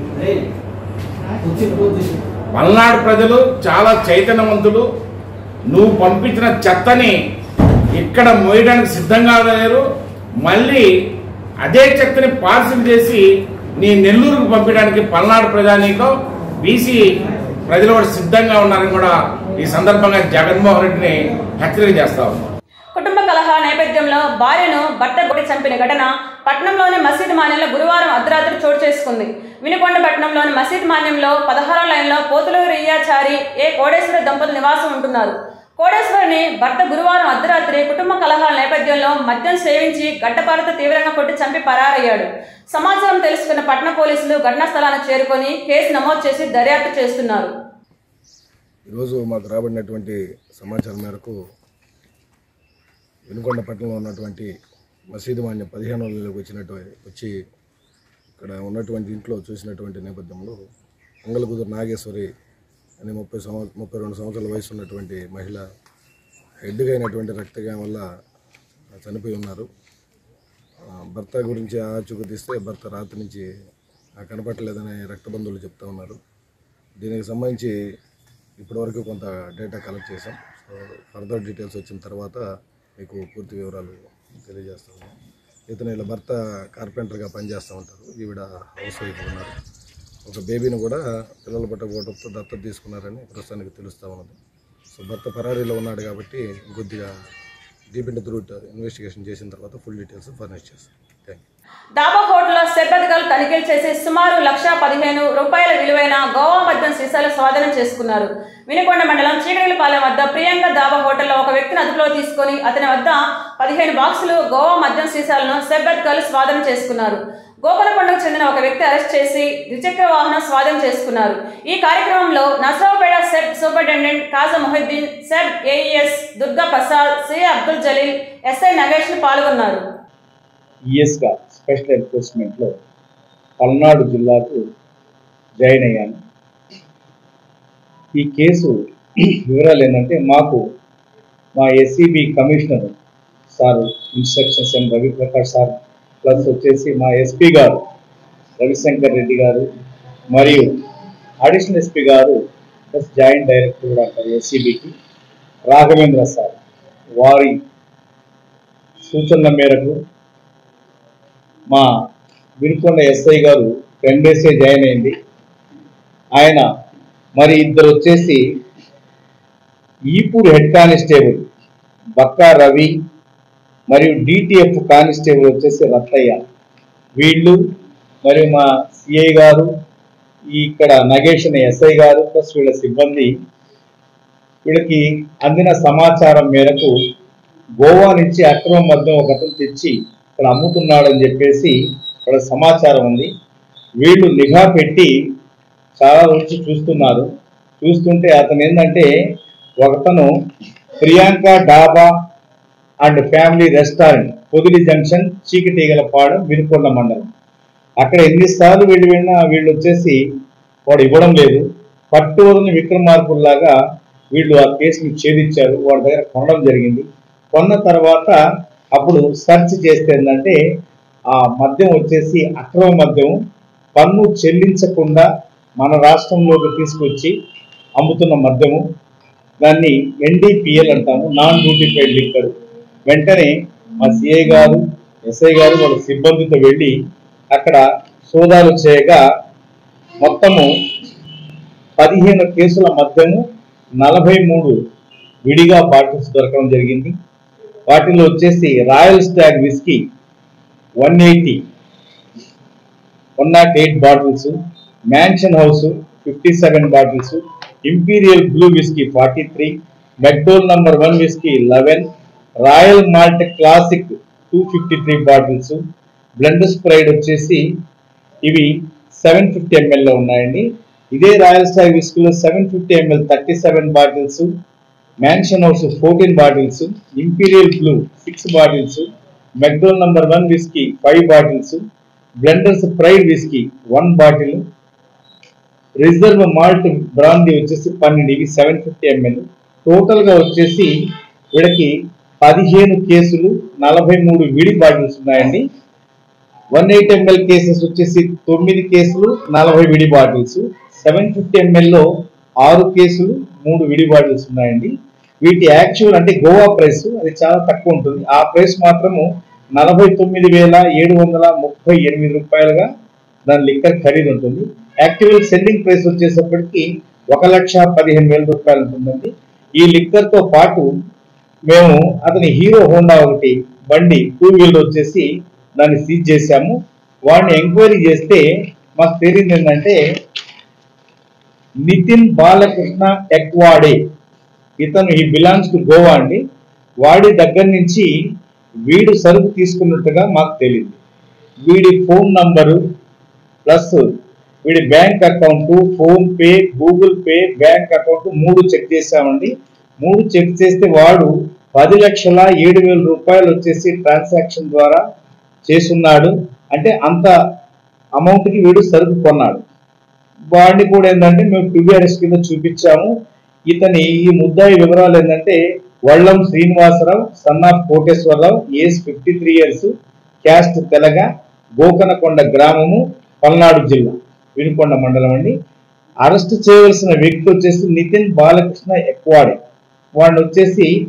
పల్నాడు ప్రజలు చాలా చైతన్యవంతులు నువ్వు పంపించిన చెత్తని ఇక్కడ మోయడానికి సిద్ధంగా లేరు మళ్ళీ అదే చెత్తని పార్సిల్ చేసి నీ నెల్లూరుకు పంపించడానికి పల్నాడు ప్రజానీకం బీసీ ప్రజలు కూడా సిద్ధంగా ఉన్నారని కూడా ఈ సందర్భంగా జగన్మోహన్ రెడ్డిని హెచ్చరిక చేస్తా ఉన్నాం కుటుంబ కలహ నేపథ్యంలో భార్యను భర్త కొట్టి చంపిన ఘటన పట్నంలోని మసీద్ మాన్యంలో గురువారం అర్ధరాత్రి చోటు చేసుకుంది వినుకొండ పట్టణంలోని మసీద్ మాన్యంలో పదహారో లైన్లో పోతులూరు రియాచారి ఏ కోడేశ్వర దంపతులు నివాసం ఉంటున్నారు కోడేశ్వరిని భర్త గురువారం అర్ధరాత్రి కుటుంబ కలహాల నేపథ్యంలో మద్యం సేవించి గడ్డపారతో తీవ్రంగా కొట్టి చంపి పరారయ్యాడు సమాచారం తెలుసుకున్న పట్టణ పోలీసులు ఘటనా స్థలానికి చేరుకొని కేసు నమోదు చేసి దర్యాప్తు చేస్తున్నారు ఈరోజు మాకు రాబడినటువంటి సమాచారం మేరకు వినుకొండ పట్టణంలో ఉన్నటువంటి మసీదు మాన్యం పదిహేను నెలలకు వచ్చినట్టు వచ్చి ఇక్కడ ఉన్నటువంటి ఇంట్లో చూసినటువంటి నేపథ్యంలో అంగలకుదురు నాగేశ్వరి అనే ముప్పై సంవ ముప్పై రెండు సంవత్సరాల వయసు ఉన్నటువంటి మహిళ హెడ్గా అయినటువంటి రక్తగాయం వల్ల చనిపోయి ఉన్నారు ఆ, భర్త గురించి ఆచూకు తీస్తే భర్త రాత్రి నుంచి ఆ, కనపట్టలేదని రక్త బంధువులు చెప్తా ఉన్నారు దీనికి సంబంధించి ఇప్పటివరకు కొంత డేటా కలెక్ట్ చేసాం సో ఫర్దర్ డీటెయిల్స్ వచ్చిన తర్వాత మీకు పూర్తి వివరాలు తెలియజేస్తాము ఇతను వీళ్ళ భర్త కార్పెంటర్గా పనిచేస్తూ ఉంటారు ఈవిడ హౌస్ వైఫ్ ఉన్నారు ఒక బేబీని కూడా పిల్లలు పట్టకపోవడంతో దత్తత తీసుకున్నారని ప్రస్తుతానికి తెలుస్తూ ఉన్నది సో భర్త పరారీలో ఉన్నాడు కాబట్టి కొద్దిగా డీప్ ఇంటర్ త్రూట్ ఇన్వెస్టిగేషన్ చేసిన తర్వాత ఫుల్ డీటెయిల్స్ ఫర్నిష్ చేస్తాం థ్యాంక్ యూ దాబా హోటల్లో సెబ్బధికారులు తనిఖీలు చేసి సుమారు లక్ష పదిహేను రూపాయల విలువైన గోవా మద్యం సీసాలు స్వాధీనం చేసుకున్నారు వినుకొండ మండలం చీకటిపాలెం వద్ద ప్రియాంక దాబా హోటల్లో ఒక వ్యక్తిని అదుపులో తీసుకొని అతని వద్ద పదిహేను బాక్సులు గోవా మద్యం సీసాలను సెబ్బధికారులు స్వాధీనం చేసుకున్నారు గోపనకొండకు చెందిన ఒక వ్యక్తి అరెస్ట్ చేసి ద్విచక్ర వాహనం స్వాధీనం చేసుకున్నారు ఈ కార్యక్రమంలో Narasaraopet SEB superintendent Kaja Mohiddin SEB AES Durga Prasad C Abdul Jalil SI నగేష్లు పాల్గొన్నారు ఈఎస్గా స్పెషల్ ఎన్ఫోర్స్మెంట్లో పల్నాడు జిల్లాకు జాయిన్ అయ్యాను ఈ కేసు వివరాలు ఏంటంటే మాకు మా SCB commissioner sir instructions M Raviprakash sir plus వచ్చేసి మా ఎస్పీ గారు రవిశంకర్ రెడ్డి గారు మరియు అడిషనల్ ఎస్పీ గారు ప్లస్ జాయింట్ డైరెక్టర్ కూడా అంటారు ఎస్సీబీకి రాఘవేంద్ర సార్ వారి సూచనల మేరకు మా వినుకొండ ఎస్ఐ గారు టెన్ డేసే జాయిన్ అయింది ఆయన మరి ఇద్దరు వచ్చేసి ఈపూర్ హెడ్ కానిస్టేబుల్ బక్కా రవి మరియు డిటిఎఫ్ కానిస్టేబుల్ వచ్చేసి రత్తయ్య వీళ్ళు మరియు మా సిఐ గారు ఈ ఇక్కడ నగేష్ అనే ఎస్ఐ గారు ప్లస్ వీళ్ళ సిబ్బంది వీళ్ళకి అందిన సమాచారం మేరకు గోవా నుంచి అక్రమ మద్యం ఒక అతను తెచ్చి ఇక్కడ అమ్ముతున్నాడని చెప్పేసి ఇక్కడ సమాచారం ఉంది వీళ్ళు నిఘా పెట్టి చాలా వచ్చి చూస్తున్నారు చూస్తుంటే అతను ఏంటంటే ఒకతను Priyanka dhaba and family restaurant Podili junction Chikatigalapadu Vinukonda mandal అక్కడ ఎన్నిసార్లు వీళ్ళు వెళ్ళినా వీళ్ళు వచ్చేసి వాడు ఇవ్వడం లేదు పట్టువదని విక్రమార్కుల్లాగా వీళ్ళు ఆ కేసుని ఛేదించారు వాడి దగ్గర కొనడం జరిగింది కొన్న తర్వాత అప్పుడు సెర్చ్ చేస్తే ఏంటంటే ఆ మద్యం వచ్చేసి అక్రమ మద్యం పన్ను చెల్లించకుండా మన రాష్ట్రంలోకి తీసుకొచ్చి అమ్ముతున్న మద్యము దాన్ని ఎన్డీపీఎల్ అంటాము నాన్ డ్యూటిఫైడ్ లిక్కర్ వెంటనే మా సిఐ గారు ఎస్ఐ గారు వాళ్ళ సిబ్బందితో వెళ్ళి అక్కడ సోదాలు చేయగా మొత్తము పదిహేను కేసుల మధ్యము నలభై మూడు విడిగా బాటిల్స్ దొరకడం జరిగింది వాటిలో వచ్చేసి Royal Stag whisky one eighty one not eight bottles Mansion House fifty seven bottles Imperial Blue whisky forty three McDowell's number one whisky eleven Royal Malt classic two fifty three bottles Blenders Pride వచ్చేసి ఇవి సెవెన్ ఫిఫ్టీ ఎంఎల్లో ఉన్నాయండి ఇదే రాయల్ స్టాగ్ విస్కీలో seven fifty ML thirty seven bottles Mansion House fourteen bottles Imperial Blue six bottles McDowell's number one whisky five bottles Blenders Pride whisky one bottle reserve malt brandy వచ్చేసి పన్నెండు ఇవి సెవెన్ ఫిఫ్టీ ఎంఎల్ టోటల్గా వచ్చేసి వీళ్ళకి పదిహేను కేసులు నలభై మూడు విడి బాటిల్స్ ఉన్నాయండి వన్ ఎయిట్ ఎంఎల్ కేసెస్ వచ్చేసి తొమ్మిది కేసులు నలభై విడి బాటిల్స్ సెవెన్ ఫిఫ్టీ ఎంఎల్లో ఆరు కేసులు మూడు విడి బాటిల్స్ ఉన్నాయండి వీటి యాక్చువల్ అంటే గోవా ప్రైస్ అది చాలా తక్కువ ఉంటుంది ఆ ప్రైస్ మాత్రము నలభై తొమ్మిది వేల ఏడు వందల ముప్పై ఎనిమిది రూపాయలుగా దాని లిక్కర్ ఖరీదు ఉంటుంది యాక్చువల్ సెల్లింగ్ ప్రైస్ వచ్చేసప్పటికి ఒక లక్ష పదిహేను వేల రూపాయలు ఉంటుందండి ఈ లిక్కర్ తో పాటు మేము అతని హీరో హోండా ఒకటి బండి టూ వీలర్ వచ్చేసి దాన్ని సీజ్ చేశాము వాడిని ఎంక్వైరీ చేస్తే మాకు తెలియదు ఏంటంటే నితిన్ బాలకృష్ణ ఎక్వాడే ఇతను ఈ బిలాంగ్స్ టు గోవా అండి వాడి దగ్గర నుంచి వీడు సరుకు తీసుకున్నట్టుగా మాకు తెలియదు వీడి ఫోన్ నంబరు ప్లస్ వీడి bank account PhonePe Google Pay bank account మూడు చెక్ చేశామండి మూడు చెక్ చేస్తే వాడు పది లక్షల ఏడు వేల రూపాయలు వచ్చేసి ట్రాన్సాక్షన్ ద్వారా చేసున్నాడు అంటే అంత అమౌంట్కి వీడు సరుకు కొన్నాడు వాడిని కూడా ఏంటంటే మేము పిబిఆర్ఎస్ కింద చూపించాము ఇతని ఈ ముద్దాయి వివరాలు ఏంటంటే Vallam Srinivasarao son of Koteswararao age fifty three years caste Telaga Gokanakonda గ్రామము పల్నాడు జిల్లా వినుకొండ మండలం అండి అరెస్ట్ చేయవలసిన వ్యక్తి వచ్చేసి నితిన్ బాలకృష్ణ ఎక్వాడే వాడిని వచ్చేసి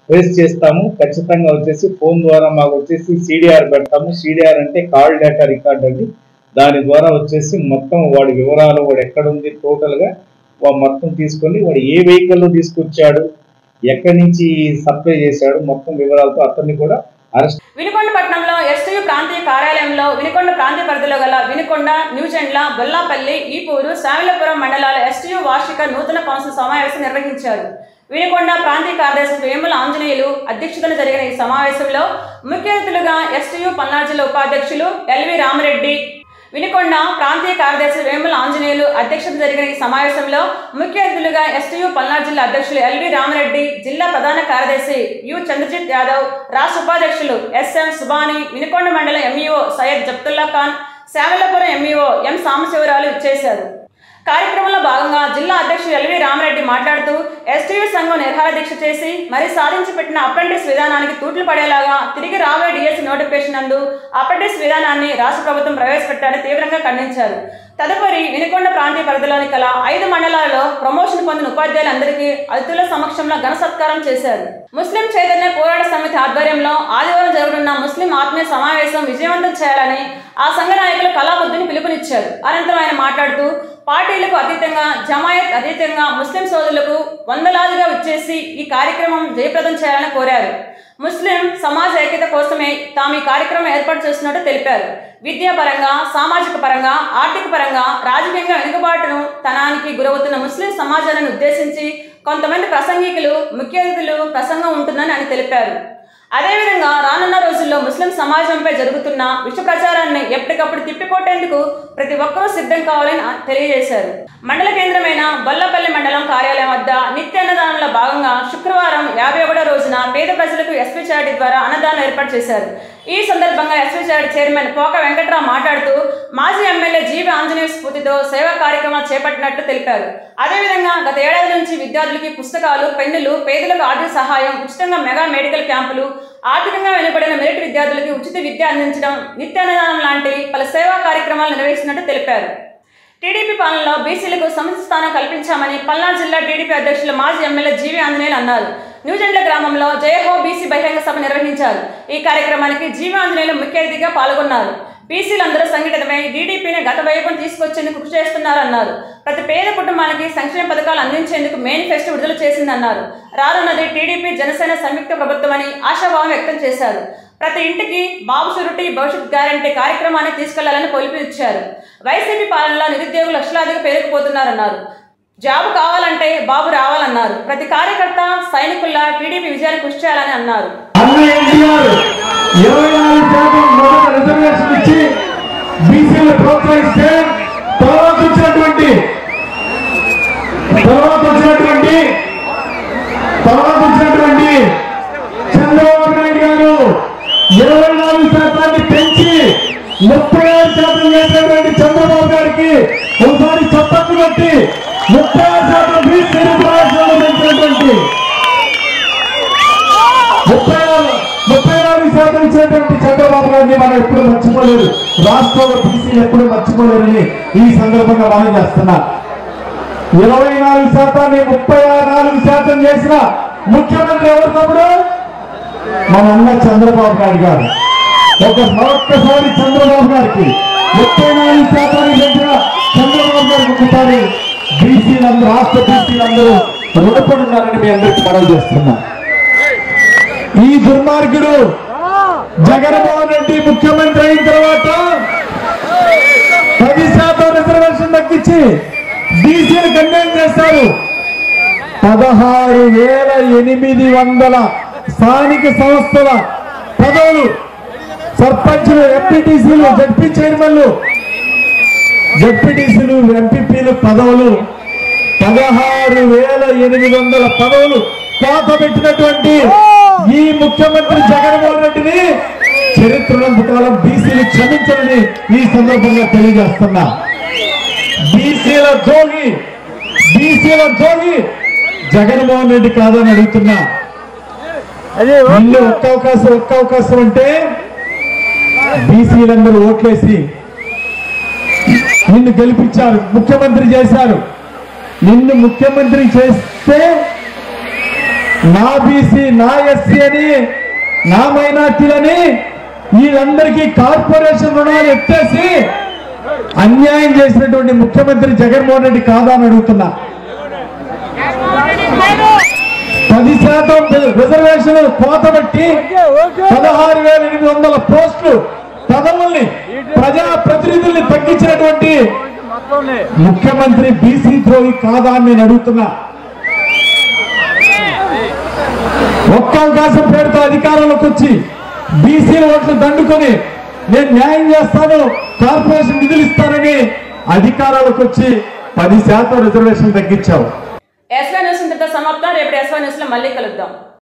ఫేస్ చేస్తాము ఖచ్చితంగా వచ్చేసి ఫోన్ ద్వారా మాకు వచ్చేసి సిడిఆర్ పెడతాము సిడిఆర్ అంటే కాల్ డేటా రికార్డ్ అండి దాని ద్వారా వచ్చేసి మొత్తం వాడి వివరాలు వాడు ఎక్కడుంది టోటల్గా వాడు మొత్తం తీసుకొని వాడు ఏ వెహికల్లో తీసుకొచ్చాడు ఎక్కడి నుంచి సప్లై చేశాడు మొత్తం వివరాలతో అతన్ని కూడా అరెస్ట్ వినుకొండ పట్టణంలో ఎస్టీయూ ప్రాంతీయ కార్యాలయంలో వినుకొండ ప్రాంతీయ పరిధిలో గల వినుకొండ న్యూజెండ్ల బొల్లాపల్లి ఈపూరు శామిలపురం మండలాల ఎస్టీయూ వార్షిక నూతన కౌన్సిల్ సమావేశం నిర్వహించారు వినుకొండ ప్రాంతీయ కార్యదర్శి వేముల ఆంజనేయులు అధ్యక్షతన జరిగిన ఈ సమావేశంలో ముఖ్య అతిథులుగా ఎస్టీయూ పల్నాడు జిల్లా ఉపాధ్యక్షులు ఎల్వి రామరెడ్డి వినుకొండ ప్రాంతీయ కార్యదర్శి వేముల ఆంజనేయులు అధ్యక్షత జరిగిన ఈ సమావేశంలో ముఖ్య అతిథులుగా ఎస్టీయూ పల్నాడు జిల్లా అధ్యక్షులు ఎల్వి రామరెడ్డి జిల్లా ప్రధాన కార్యదర్శి యు చంద్రజిత్ యాదవ్ రాష్ట్ర ఉపాధ్యక్షులు S M Subani Vinukonda mandal MEO Syed Jabtulla Khan Shamalapuram MEO M Sambasivarao ఇచ్చేశారు కార్యక్రమంలో భాగంగా జిల్లా అధ్యక్షుడు ఎల్వి రామరెడ్డి మాట్లాడుతూ ఎస్టీయూ సంఘం నిర్హార దీక్ష చేసి మరి సాధించి పెట్టిన అప్రెంటిస్ విధానానికి తూట్లు పడేలాగా తిరిగి రాబోయే డిఎస్సి నోటిఫికేషన్ నందు అప్రెంటిస్ విధానాన్ని రాష్ట్ర ప్రభుత్వం ప్రవేశపెట్టాలని తీవ్రంగా ఖండించారు తదుపరి వినుకొండ ప్రాంతీయ పరిధిలోని కల ఐదు మండలాలలో ప్రమోషన్ పొందిన ఉపాధ్యాయులందరికీ అతిథుల సమక్షంలో ఘన సత్కారం చేశారు ముస్లిం చైతన్య పోరాట సమితి ఆధ్వర్యంలో ఆదివారం జరగనున్న ముస్లిం ఆత్మీయ సమావేశం విజయవంతం చేయాలని ఆ సంఘ నాయకులు కళాబుద్ధిని పిలుపునిచ్చారు అనంతరం ఆయన మాట్లాడుతూ పార్టీలకు అతీతంగా జమాయత్ అతీతంగా ముస్లిం సోదరులకు వందలాదిగా వచ్చేసి ఈ కార్యక్రమం జయప్రదం చేయాలని కోరారు ముస్లిం సమాజ ఐక్యత కోసమే తాము ఈ కార్యక్రమం ఏర్పాటు చేస్తున్నట్టు తెలిపారు విద్యాపరంగా సామాజిక పరంగా ఆర్థిక పరంగా రాజకీయంగా వెనుకబాటును తనానికి గురవుతున్న ముస్లిం సమాజాన్ని ఉద్దేశించి కొంతమంది ప్రసంగికులు ముఖ్య అతిథులు ప్రసంగం ఉంటుందని ఆయన తెలిపారు అదేవిధంగా రానున్న రోజుల్లో ముస్లిం సమాజంపై జరుగుతున్న విష ప్రచారాన్ని ఎప్పటికప్పుడు తిప్పికొట్టేందుకు ప్రతి ఒక్కరూ సిద్ధం కావాలని ఆ- తెలియజేశారు మండల కేంద్రమైన బొల్లపల్లి మండలం కార్యాలయం వద్ద నిత్య అన్నదానంలో భాగంగా శుక్రవారం యాభై ఒకటో రోజున పేద ప్రజలకు ఎస్పీ చారిటీ ద్వారా అన్నదానం ఏర్పాటు చేశారు ఈ సందర్భంగా ఎస్పీ చారిటీ చైర్మన్ పోక వెంకట్రావు మాట్లాడుతూ మాజీ ఎమ్మెల్యే జీవి ఆంజనేయ స్ఫూర్తితో సేవా కార్యక్రమాలు చేపట్టినట్లు తెలిపారు అదేవిధంగా గత ఏడాది నుంచి విద్యార్థులకి పుస్తకాలు పెన్నులు పేదలకు ఆర్థిక సహాయం ఉచితంగా మెగా మెడికల్ క్యాంపులు ఆర్థికంగా వెనుకబడిన మెరిట్ విద్యార్థులకి ఉచిత విద్య అందించడం నిత్యాన్నదానం లాంటి పలు సేవా కార్యక్రమాలు నిర్వహిస్తున్నట్టు తెలిపారు టీడీపీ పాలనలో బీసీలకు సముచిత స్థానం కల్పించామని పల్నాడు జిల్లా టీడీపీ అధ్యక్షులు మాజీ ఎమ్మెల్యే జీవి ఆంజనేయులు అన్నారు న్యూజెండ్ల గ్రామంలో జయహో బీసీ బహిరంగ సభ నిర్వహించారు ఈ కార్యక్రమానికి జీవి ఆంజనేయులు ముఖ్య అతిథిగా పాల్గొన్నారు బీసీలందరూ సంఘటితమై టీడీపీని గత వైపున తీసుకొచ్చేందుకు కృషి చేస్తున్నారన్నారు ప్రతి పేద కుటుంబానికి సంక్షేమ పథకాలు అందించేందుకు మేనిఫెస్టో విడుదల చేసిందన్నారు రానున్నది టీడీపీ జనసేన సంయుక్త ప్రభుత్వమని ఆశాభావం వ్యక్తం చేశారు ప్రతి ఇంటికి బాబు షురుటి భవిష్యత్ గ్యారంటీ కార్యక్రమాన్ని తీసుకెళ్లాలని పిలుపునిచ్చారు వైసీపీ పాలనలో నిరుద్యోగులు లక్షలాదిగా పేరుకుపోతున్నారన్నారు జాబు కావాలంటే బాబు రావాలన్నారు ప్రతి కార్యకర్త సైనికుల్లా టీడీపీ విజయాన్ని కృషి చేయాలని అన్నారు అన్న ఎన్టీఆర్ ఇరవై నాలుగు శాతం మొదట రిజర్వేషన్ ఇచ్చి బీసీలు ప్రోత్సహిస్తే తర్వాత వచ్చినటువంటి తర్వాత వచ్చినటువంటి తర్వాత వచ్చినటువంటి చంద్రబాబు నాయుడు గారు ఇరవై నాలుగు శాతాన్ని పెంచి ముప్పై ఆరు శాతం చేసినటువంటి చంద్రబాబు గారికి ఒకసారి చప్పట్లు కొట్టి ముప్పై ఆరు శాతం బీసీలు రాష్ట్రంలో పెంచినటువంటి ముప్పై ఆరు ముప్పై నాలుగు శాతం ఇచ్చినటువంటి చంద్రబాబు గారిని మనం ఎప్పుడు మర్చిపోలేదు రాష్ట్రంలో బీసీలు ఎప్పుడు మర్చిపోలేరని ఈ సందర్భంగా మనం చేస్తున్నా ఇరవై నాలుగు శాతాన్ని ముప్పై నాలుగు శాతం చేసిన ముఖ్యమంత్రి ఎవరు తమ్ముడు మన అన్న చంద్రబాబు నాయుడు గారు ఒక ఒక్కసారి చంద్రబాబు గారికి ముప్పై నాలుగు శాతానికి పెంచిన చంద్రబాబు గారికి ఒకసారి బీసీలందరూ రాష్ట్ర బీసీలందరూ రుణపడి ఉన్నారని మీ అందరికీ మనవి చేస్తున్నా ఈ దుర్మార్గుడు జగన్మోహన్ రెడ్డి ముఖ్యమంత్రి అయిన తర్వాత పది శాతం రిజర్వేషన్ తగ్గించి బీసీలు కన్వెన్ చేస్తారు పదహారు వేల ఎనిమిది వందల స్థానిక సంస్థల పదవులు సర్పంచులు ఎంపీటీసీలు జడ్పీ చైర్మన్లు జడ్పీటీసీలు ఎంపీపీలు పదవులు పదహారు వేల ఎనిమిది వందల పదవులు కోత పెట్టినటువంటి ఈ ముఖ్యమంత్రి జగన్మోహన్ రెడ్డిని చరిత్రనంతకాలం బీసీలు క్షమించాలని ఈ సందర్భంగా తెలియజేస్తున్నా బీసీల జోగి బీసీల జోగి జగన్మోహన్ రెడ్డి కాదని అడుగుతున్నా వీళ్ళు ఒక్క అవకాశం ఒక్క అవకాశం అంటే బీసీలందరూ ఓట్లేసి నిన్ను గెలిపించారు ముఖ్యమంత్రి చేశారు నిన్ను ముఖ్యమంత్రి చేస్తే నా బీసీ నా ఎస్సీ అని నా మైనార్టీలని వీళ్ళందరికీ కార్పొరేషన్ రుణాలు ఎత్తేసి అన్యాయం చేసినటువంటి ముఖ్యమంత్రి జగన్మోహన్ రెడ్డి కాదా అని అడుగుతున్నా పది శాతం రిజర్వేషన్ కోత బట్టి పదహారు వేల ఎనిమిది వందల పోస్టులు పదవుల్ని ప్రజా ప్రతినిధుల్ని తగ్గించినటువంటి ముఖ్యమంత్రి బీసీ ద్రోహి కాదా అని నేను అడుగుతున్నా ఒక్క అవకాశం పేరుతో అధికారంలోకి వచ్చి బీసీ ఓట్లు దండుకొని నేను న్యాయం చేస్తాను కార్పొరేషన్ నిధులు ఇస్తానని అధికారాలకు వచ్చి పది శాతం రిజర్వేషన్ తగ్గించావు ఎస్వై న్యూస్ ఇంతటితో సమాప్తం రేపు ఎస్వై న్యూస్ లో మళ్ళీ కలుద్దాం